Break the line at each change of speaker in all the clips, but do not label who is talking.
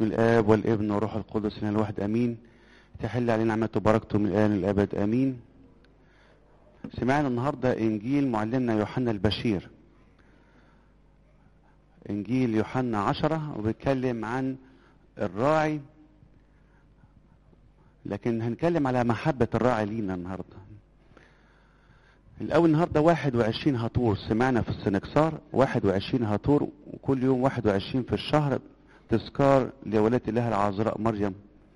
باسم الآب والابن والروح القدس من الواحد أمين تحل علينا نعمته وبركته من الآن للأبد أمين سمعنا النهاردة إنجيل معلمنا يوحنا البشير إنجيل يوحنا عشرة وبيتكلم عن الراعي لكن هنتكلم على محبة الراعي لينا النهاردة الأول النهاردة 21 هطور سمعنا في السنكسار 21 هطور وكل يوم 21 في الشهر تذكار لولاة الله العذراء مريم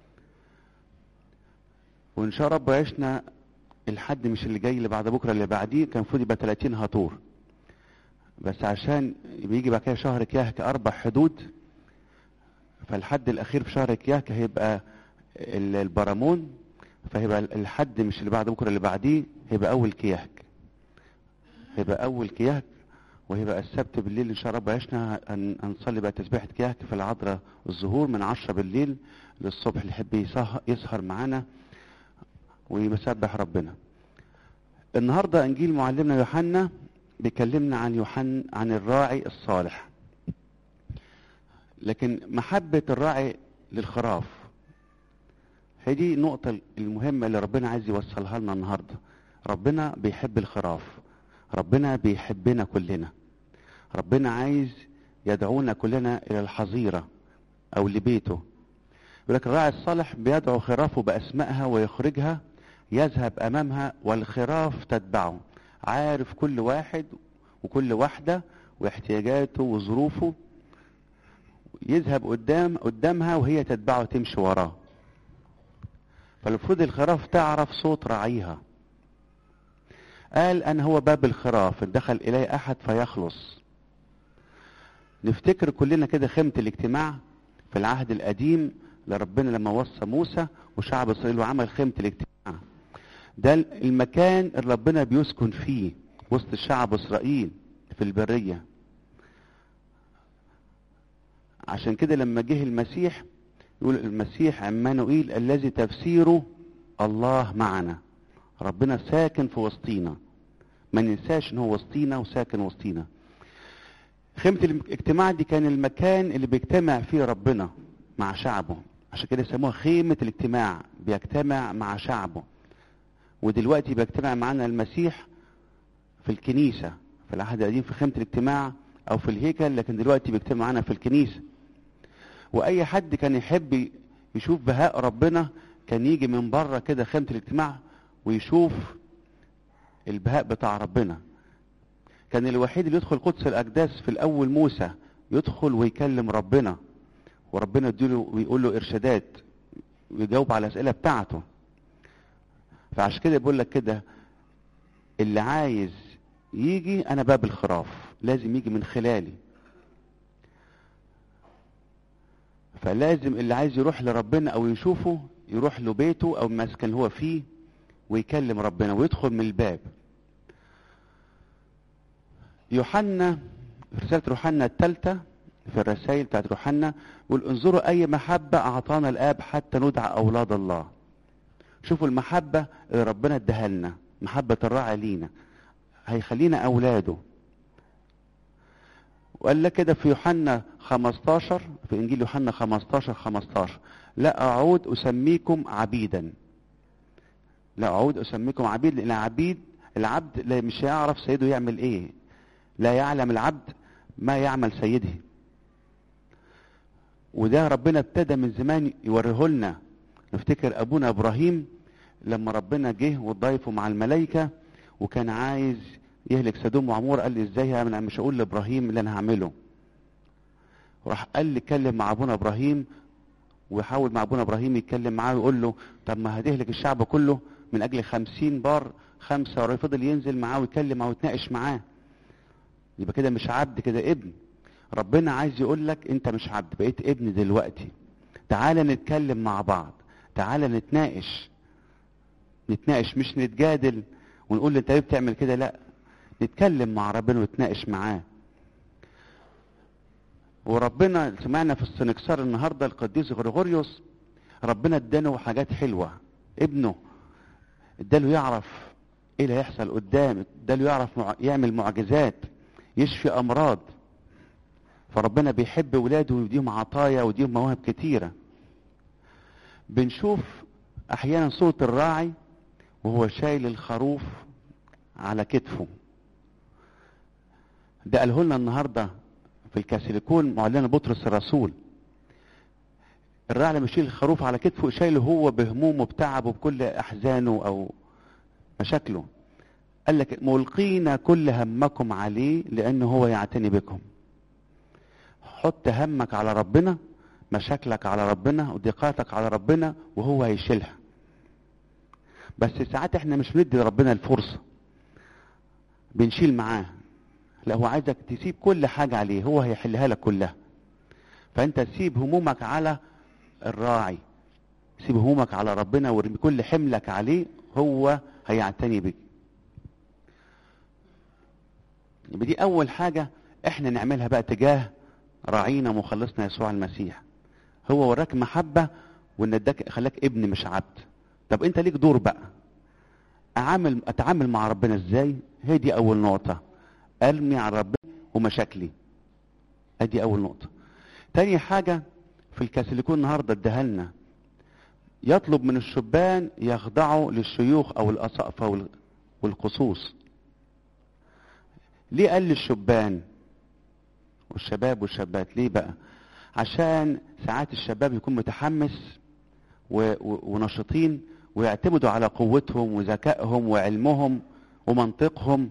وإن شاء رب عشنا الحد مش اللي جاي اللي بعد بكرة اللي بعديه كان المفروض يبقى 30 هطور بس عشان بيجي بعد كده شهر كيهك أربع حدود فالحد الأخير في شهر كيهك هيبقى البرامون فهيبقى الحد مش اللي بعد بكرة اللي بعديه هيبقى أول كيهك هيبقى أول كيهك وهيبقى السبت بالليل إن شاء الله عشنا هنصلي بقى تسبيحة كيهك في العذراء الظهور من عشرة بالليل للصبح اللي يحب يسهر معانا ويسبح ربنا النهاردة إنجيل معلمنا يوحنا بيكلمنا عن يوحنا عن الراعي الصالح لكن محبة الراعي للخراف هي دي النقطة المهمة اللي ربنا عايز يوصلها لنا النهاردة ربنا بيحب الخراف ربنا بيحبنا كلنا ربنا عايز يدعونا كلنا إلى الحظيرة أو لبيته يقول لك الراعي الصالح بيدعو خرافه بأسمائها ويخرجها يذهب أمامها والخراف تتبعه عارف كل واحد وكل واحدة واحتياجاته وظروفه يذهب قدام قدامها وهي تتبعه تمشي وراه فالمفروض الخراف تعرف صوت راعيها قال أنا هو باب الخراف إن دخل إلي أحد فيخلص نفتكر كلنا كده خيمة الاجتماع في العهد القديم لربنا لما وصى موسى وشعب إسرائيل وعمل خيمة الاجتماع ده المكان اللي ربنا بيسكن فيه وسط شعب إسرائيل في البرية عشان كده لما جه المسيح يقول المسيح عمانوئيل الذي تفسيره الله معنا ربنا ساكن في وسطينا ما ننساش ان هو وسطينا وساكن وسطينا خيمة الاجتماع دي كان المكان اللي بيجتمع فيه ربنا مع شعبه عشان كده يسموها خيمة الاجتماع بيجتمع مع شعبه ودلوقتي بيجتمع معنا المسيح في الكنيسة في العهد القديم في خيمة الاجتماع او في الهيكل لكن دلوقتي بيجتمع معنا في الكنيسة واي حد كان يحب يشوف بهاء ربنا كان يجي من بره كده خيمة الاجتماع ويشوف البهاء بتاع ربنا كان الوحيد اللي يدخل قدس الاقداس في الاول موسى يدخل ويكلم ربنا وربنا يديله ويقول له ارشادات ويجاوب على الاسئله بتاعته فعشان كده بيقول لك كده اللي عايز يجي انا باب الخراف لازم يجي من خلالي فلازم اللي عايز يروح لربنا او يشوفه يروح له بيته او المسكن اللي هو فيه ويكلم ربنا ويدخل من الباب يوحنا في رسالة يوحنا الثالثة في الرسائل بتاعت يوحنا يقول انظروا أي محبة أعطانا الآب حتى ندعى أولاد الله شوفوا المحبة اللي ربنا اداها لنا محبة الراعي لينا هيخلينا أولاده وقال لك كده في يوحنا 15 في إنجيل يوحنا 15 15 لا أعود أسميكم عبيدا لا أعود أسميكم عبيد لأن عبيد العبد لا مش هيعرف سيده يعمل إيه لا يعلم العبد ما يعمل سيده وده ربنا ابتدى من زمان يوريه لنا نفتكر أبونا إبراهيم لما ربنا جه وضيفه مع الملائكة وكان عايز يهلك سدوم وعمور قال لي ازاي هعمل مش هقول لابراهيم اللي انا هعمله راح قال لي اتكلم مع ابونا ابراهيم ويحاول مع ابونا ابراهيم يتكلم معاه ويقول له طب ما هتهلك الشعب كله من اجل خمسين بار خمسة وراه فضل ينزل معاه ويتكلم معاه ويتناقش معاه يبقى كده مش عبد كده ابن ربنا عايز يقول لك انت مش عبد بقيت ابن دلوقتي تعالى نتكلم مع بعض تعالى نتناقش نتناقش مش نتجادل ونقول له انت ليه بتعمل كده لا نتكلم مع ربنا ونتناقش معاه وربنا سمعنا في السنكسار النهارده القديس غريغوريوس ربنا اداله حاجات حلوه ابنه اداله يعرف ايه اللي هيحصل قدام اداله يعرف مع... يعمل معجزات يشفي امراض فربنا بيحب ولاده ويديهم عطايا ويديهم مواهب كتيرة بنشوف احيانا صورة الراعي وهو شايل الخروف على كتفه ده قاله لنا النهارده في الكاسيليكون معلنا بطرس الرسول الراعي لما يشيل الخروف على كتفه شايله هو بهمومه بتعبه بكل احزانه او مشاكله قال لك ملقين كل همكم عليه لانه هو يعتني بكم حط همك على ربنا مشاكلك على ربنا وضيقاتك على ربنا وهو هيشيلها بس ساعات احنا مش بندي لربنا الفرصة بنشيل معاه لا هو عايزك تسيب كل حاجة عليه هو هيحلها لك كلها فانت سيب همومك على الراعي سيب همومك على ربنا وارمي كل حملك عليه هو هيعتني بك يبقى دي اول حاجة احنا نعملها بقى تجاه راعينا مخلصنا يسوع المسيح هو وراك محبة وان اداك خلاك ابن مش عبد طب انت ليك دور بقى اعامل اتعامل مع ربنا ازاي هي دي اول نقطة ارمي على ربنا ومشاكلي ادي اول نقطة تاني حاجة في الكاثوليكون النهاردة اداها لنا يطلب من الشبان يخضعوا للشيوخ او الاسقفة والقصوص ليه قال للشبان والشباب والشابات ليه بقى عشان ساعات الشباب يكون متحمس و... و... ونشطين ويعتمدوا على قوتهم وذكائهم وعلمهم ومنطقهم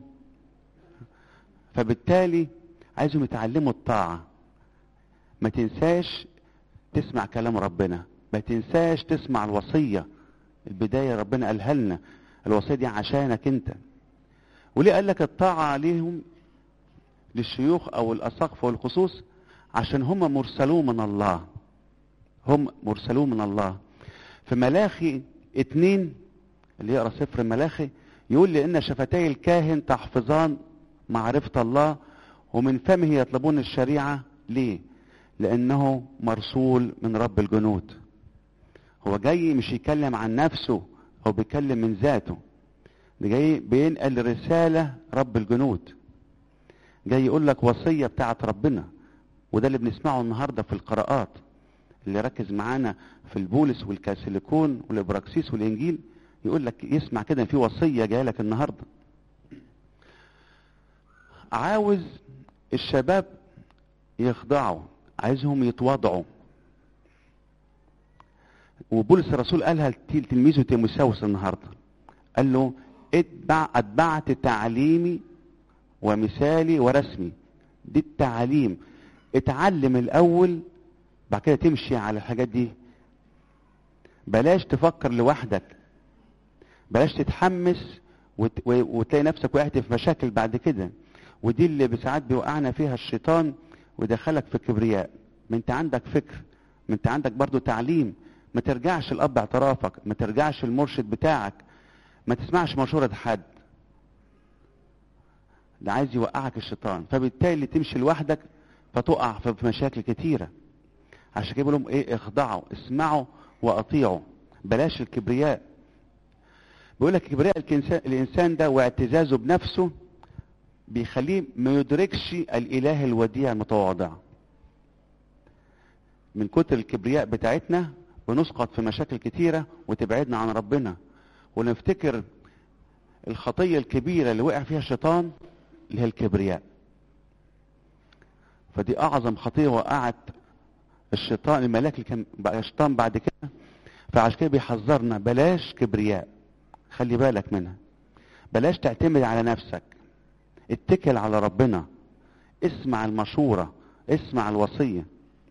فبالتالي عايزهم يتعلموا الطاعة ما تنساش تسمع كلام ربنا ما تنساش تسمع الوصية البداية ربنا قالها لنا الوصية دي عشانك انت وليه قال لك الطاعة عليهم للشيوخ او الاساقفة والخصوص عشان هم مرسلون من الله هم مرسلون من الله في ملاخي اتنين اللي يقرا سفر ملاخي يقول لان شفتي الكاهن تحفظان معرفة الله ومن فمه يطلبون الشريعة ليه لانه مرسول من رب الجنود هو جاي مش يتكلم عن نفسه هو بيتكلم من ذاته ده جاي بينقل رسالة رب الجنود جاي يقول لك وصية بتاعت ربنا وده اللي بنسمعه النهاردة في القراءات اللي ركز معانا في البولس والكاسيليكون والابراكسيس والانجيل يقول لك يسمع كده في وصية جايه لك النهاردة عاوز الشباب يخضعوا عايزهم يتواضعوا وبولس الرسول قالها لتلميذه تيموساوس النهارده قال له اتبع اتبعت تعليمي ومثالي ورسمي دي التعليم اتعلم الاول بعد كده تمشي على الحاجات دي بلاش تفكر لوحدك بلاش تتحمس وت... وتلاقي نفسك وقعت في مشاكل بعد كده ودي اللي ساعات بيوقعنا فيها الشيطان ودخلك في الكبرياء ما انت عندك فكر ما انت عندك برضو تعليم ما ترجعش الاب اعترافك ما ترجعش المرشد بتاعك ما تسمعش مشورة حد ده عايز يوقعك الشيطان فبالتالي تمشي لوحدك فتقع في مشاكل كتيرة عشان كده لهم ايه اخضعوا اسمعوا واطيعوا بلاش الكبرياء بيقول لك كبرياء الانسان ده واعتزازه بنفسه بيخليه ما يدركش الاله الوديع المتواضع من كتر الكبرياء بتاعتنا بنسقط في مشاكل كتيرة وتبعدنا عن ربنا ونفتكر الخطية الكبيرة اللي وقع فيها الشيطان اللي هي الكبرياء فدي اعظم خطية وقعت الشيطان الملاك اللي كان بقى الشيطان بعد كده فعشان كده بيحذرنا بلاش كبرياء خلي بالك منها بلاش تعتمد على نفسك اتكل على ربنا اسمع المشورة اسمع الوصية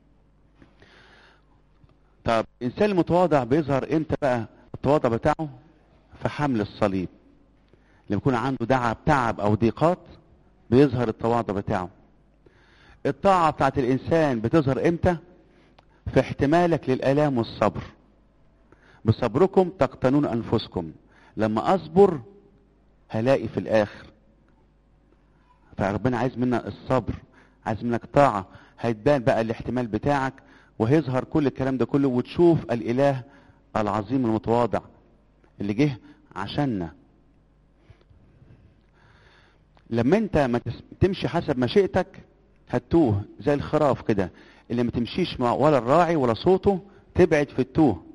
طب الانسان المتواضع بيظهر امتى بقى التواضع بتاعه في حمل الصليب لما يكون عنده دعب تعب او ضيقات بيظهر التواضع بتاعه الطاعة بتاعت الانسان بتظهر امتى في احتمالك للالام والصبر بصبركم تقتنون انفسكم لما اصبر هلاقي في الاخر فربنا عايز منا الصبر عايز منك طاعة هيتبان بقى الاحتمال بتاعك وهيظهر كل الكلام ده كله وتشوف الاله العظيم المتواضع اللي جه عشاننا لما انت ما تمشي حسب مشيئتك هتوه زي الخراف كده اللي ما تمشيش مع ولا الراعي ولا صوته تبعد في التوه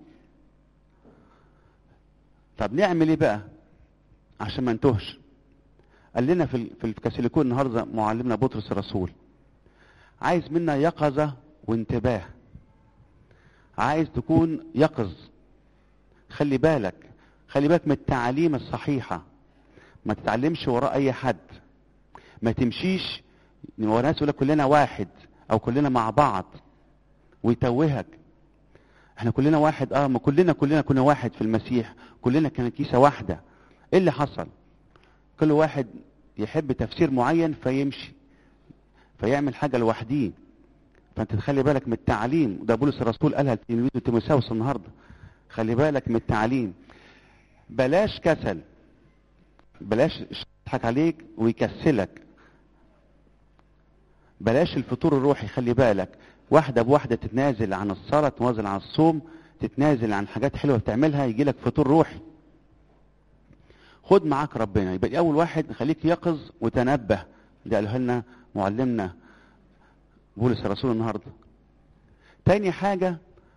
طب نعمل ايه بقى عشان ما نتوهش قال لنا في ال- في الكاسيليكون النهارده معلمنا بطرس الرسول عايز منا يقظه وانتباه عايز تكون يقظ خلي بالك خلي بالك من التعاليم الصحيحه ما تتعلمش وراء اي حد ما تمشيش ورا ناس يقول لك كلنا واحد او كلنا مع بعض ويتوهك احنا كلنا واحد اه ما كلنا كلنا كنا واحد في المسيح كلنا كنا كيسه واحده ايه اللي حصل كل واحد يحب تفسير معين فيمشي فيعمل حاجه لوحديه فانت تخلي بالك من التعليم ده بولس الرسول قالها لتلميذه تيموثاوس النهارده خلي بالك من التعليم بلاش كسل بلاش يضحك عليك ويكسلك بلاش الفطور الروحي خلي بالك واحدة بواحدة تتنازل عن الصلاة تتنازل عن الصوم تتنازل عن حاجات حلوة بتعملها يجي لك فطور روحي خد معاك ربنا يبقى أول واحد خليك يقظ وتنبه ده قالها لنا معلمنا بولس الرسول النهاردة تاني حاجة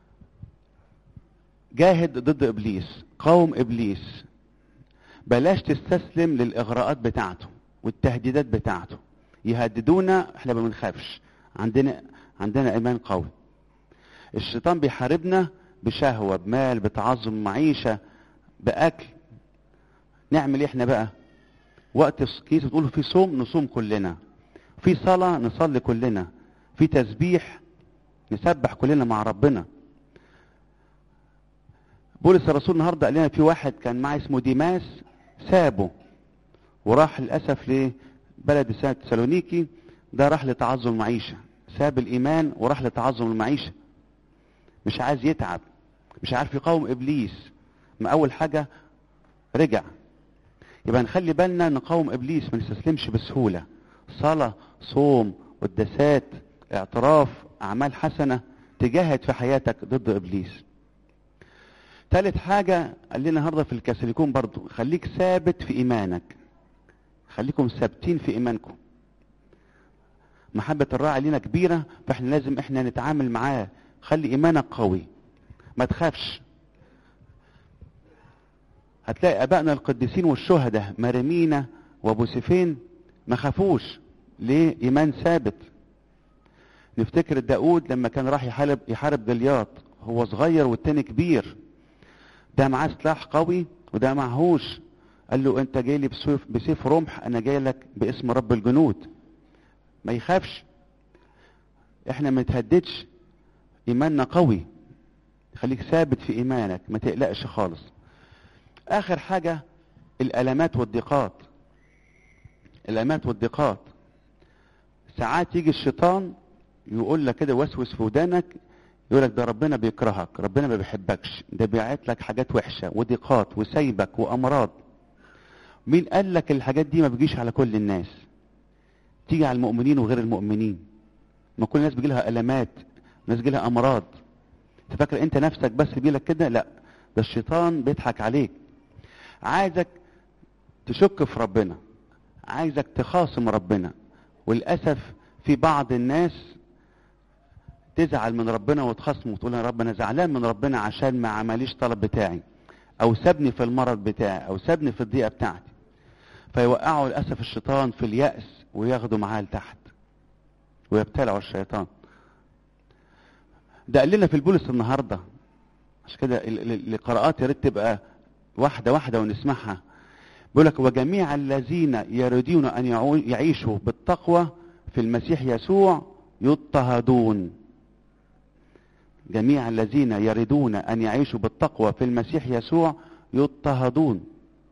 جاهد ضد إبليس قاوم إبليس بلاش تستسلم للإغراءات بتاعته والتهديدات بتاعته يهددونا احنا ما بنخافش عندنا عندنا ايمان قوي الشيطان بيحاربنا بشهوه بمال بتعظم معيشه باكل نعمل ايه احنا بقى وقت الكنيسه بتقول في صوم نصوم كلنا في صلاه نصلي كلنا في تسبيح نسبح كلنا مع ربنا بولس الرسول النهارده قال لنا في واحد كان معاه اسمه ديماس سابه وراح للاسف لبلد سنة تسالونيكي ده راح لتعظم المعيشه ساب الايمان وراح لتعظم المعيشه مش عايز يتعب مش عارف يقاوم ابليس ما اول حاجه رجع يبقى نخلي بالنا نقاوم ابليس ما نستسلمش بسهوله صلاه صوم قداسات اعتراف اعمال حسنه تجاهد في حياتك ضد ابليس ثالث حاجة قال لنا النهارده في الكاثوليكون برضو خليك ثابت في إيمانك خليكم ثابتين في إيمانكم محبة الراعي لنا كبيرة فاحنا لازم احنا نتعامل معاه خلي إيمانك قوي ما تخافش هتلاقي أبائنا القديسين والشهداء مريمينا وأبو سيفين ما خافوش ليه إيمان ثابت نفتكر داود لما كان راح يحارب يحارب جلياط هو صغير والتاني كبير ده معاه سلاح قوي وده معهوش قال له انت جاي لي بسيف, بسيف رمح انا جاي لك باسم رب الجنود ما يخافش احنا ما نتهددش ايماننا قوي خليك ثابت في ايمانك ما تقلقش خالص اخر حاجة الالامات والضيقات الالامات والضيقات ساعات يجي الشيطان يقول لك كده وسوس في ودانك يقول لك ده ربنا بيكرهك ربنا ما بيحبكش ده بيعت لك حاجات وحشه وضيقات وسايبك وامراض مين قال لك الحاجات دي ما بيجيش على كل الناس تيجي على المؤمنين وغير المؤمنين ما كل الناس بيجي لها المات ناس بيجي لها امراض انت فاكر انت نفسك بس بيجي لك كده لا ده الشيطان بيضحك عليك عايزك تشك في ربنا عايزك تخاصم ربنا وللاسف في بعض الناس تزعل من ربنا وتخصمه وتقول يا رب انا زعلان من ربنا عشان ما عمليش طلب بتاعي او سابني في المرض بتاعي او سابني في الضيقه بتاعتي فيوقعوا للاسف الشيطان في الياس وياخدوا معاه لتحت ويبتلعوا الشيطان ده قال لنا في البولس النهارده عشان كده القراءات يا ريت تبقى واحده واحده ونسمعها بيقول لك وجميع الذين يريدون ان يعيشوا بالتقوى في المسيح يسوع يضطهدون جميع الذين يريدون ان يعيشوا بالتقوى في المسيح يسوع يضطهدون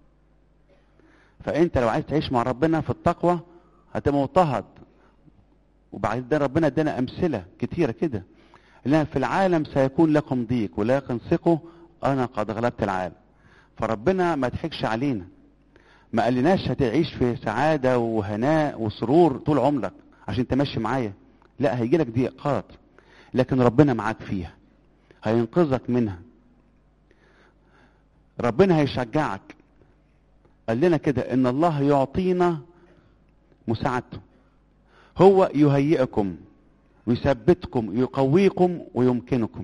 فانت لو عايز تعيش مع ربنا في التقوى هتبقى مضطهد وبعد ده ربنا ادانا امثله كتيره كده لان في العالم سيكون لكم ضيق ولكن ثقوا انا قد غلبت العالم فربنا ما تضحكش علينا ما قالناش هتعيش في سعاده وهناء وسرور طول عمرك عشان انت ماشي معايا لا هيجي لك ضيقات لكن ربنا معاك فيها هينقذك منها ربنا هيشجعك قال لنا كده ان الله يعطينا مساعدته هو يهيئكم ويثبتكم يقويكم ويمكنكم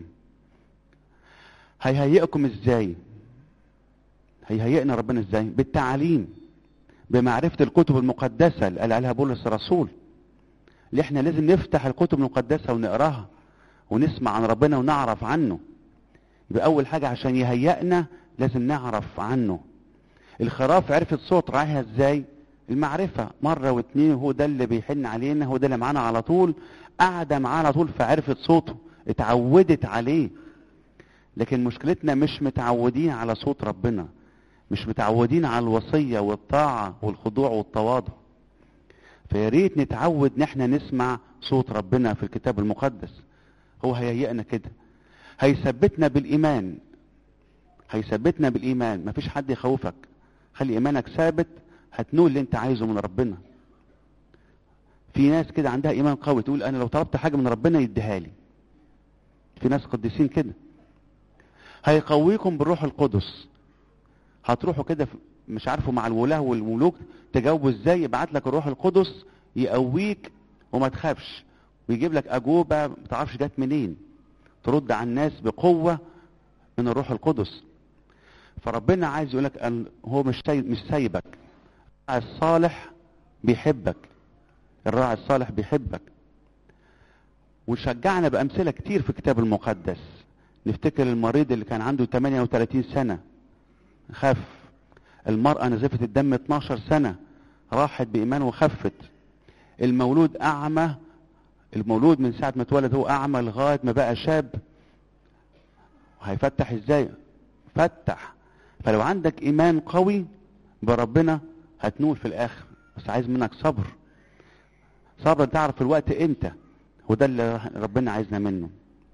هيهيئكم ازاي هيهيئنا ربنا ازاي بالتعليم بمعرفة الكتب المقدسة اللي قال عليها بولس الرسول اللي احنا لازم نفتح الكتب المقدسة ونقراها ونسمع عن ربنا ونعرف عنه يبقى اول حاجة عشان يهيئنا لازم نعرف عنه الخراف عرفت صوت راعيها ازاي المعرفة مرة واتنين هو ده اللي بيحن علينا هو ده اللي معانا على طول قاعدة معاه على طول فعرفت صوته اتعودت عليه لكن مشكلتنا مش متعودين على صوت ربنا مش متعودين على الوصية والطاعة والخضوع والتواضع فيا ريت نتعود ان احنا نسمع صوت ربنا في الكتاب المقدس هو هيهيئنا كده هيثبتنا بالايمان هيثبتنا بالايمان مفيش حد يخوفك خلي ايمانك ثابت هتنول اللي انت عايزه من ربنا في ناس كده عندها ايمان قوي تقول انا لو طلبت حاجه من ربنا يديها لي في ناس قديسين كده هيقويكم بالروح القدس هتروحوا كده مش عارفوا مع الولاه والملوك تجاوبوا ازاي يبعت لك الروح القدس يقويك وما تخافش ويجيب لك اجوبه ما تعرفش جت منين ترد على الناس بقوه من الروح القدس فربنا عايز يقول لك هو مش مش سايبك الراعي الصالح بيحبك الراعي الصالح بيحبك وشجعنا بامثله كتير في الكتاب المقدس نفتكر المريض اللي كان عنده 38 سنه خف المرأة نزفت الدم 12 سنة راحت بإيمان وخفت المولود أعمى المولود من ساعة ما اتولد هو أعمى لغاية ما بقى شاب هيفتح ازاي فتح فلو عندك إيمان قوي بربنا هتنول في الآخر بس عايز منك صبر صبر تعرف الوقت امتى وده اللي ربنا عايزنا منه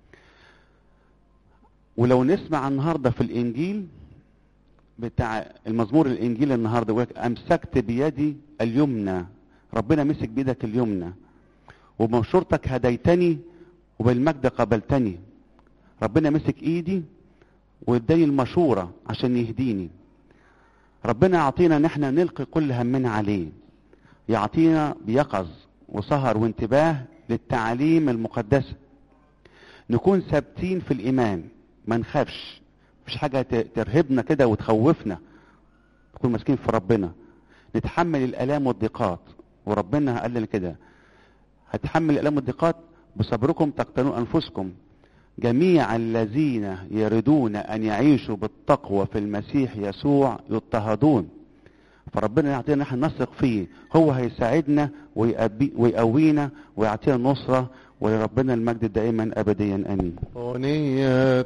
ولو نسمع النهارده في الانجيل بتاع المزمور الانجيل النهارده يقول امسكت بيدي اليمنى ربنا مسك بيدك اليمنى وبمشورتك هديتني وبالمجد قبلتني ربنا مسك ايدي واداني المشوره عشان يهديني ربنا يعطينا ان احنا نلقي كل همنا عليه يعطينا بيقظ وسهر وانتباه للتعاليم المقدسه نكون ثابتين في الايمان ما نخافش مش حاجة ترهبنا كده وتخوفنا نكون ماسكين في ربنا نتحمل الآلام والضيقات وربنا قال لنا كده هتحمل الآلام والضيقات بصبركم تقتلون أنفسكم جميع الذين يريدون أن يعيشوا بالتقوى في المسيح يسوع يضطهدون فربنا يعطينا نحن نثق فيه هو هيساعدنا ويقوينا ويعطينا النصرة ولربنا المجد دائما أبديا أمين
أغنية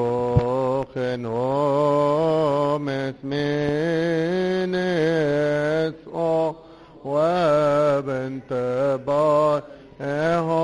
خنومس من اسقو وبنت بار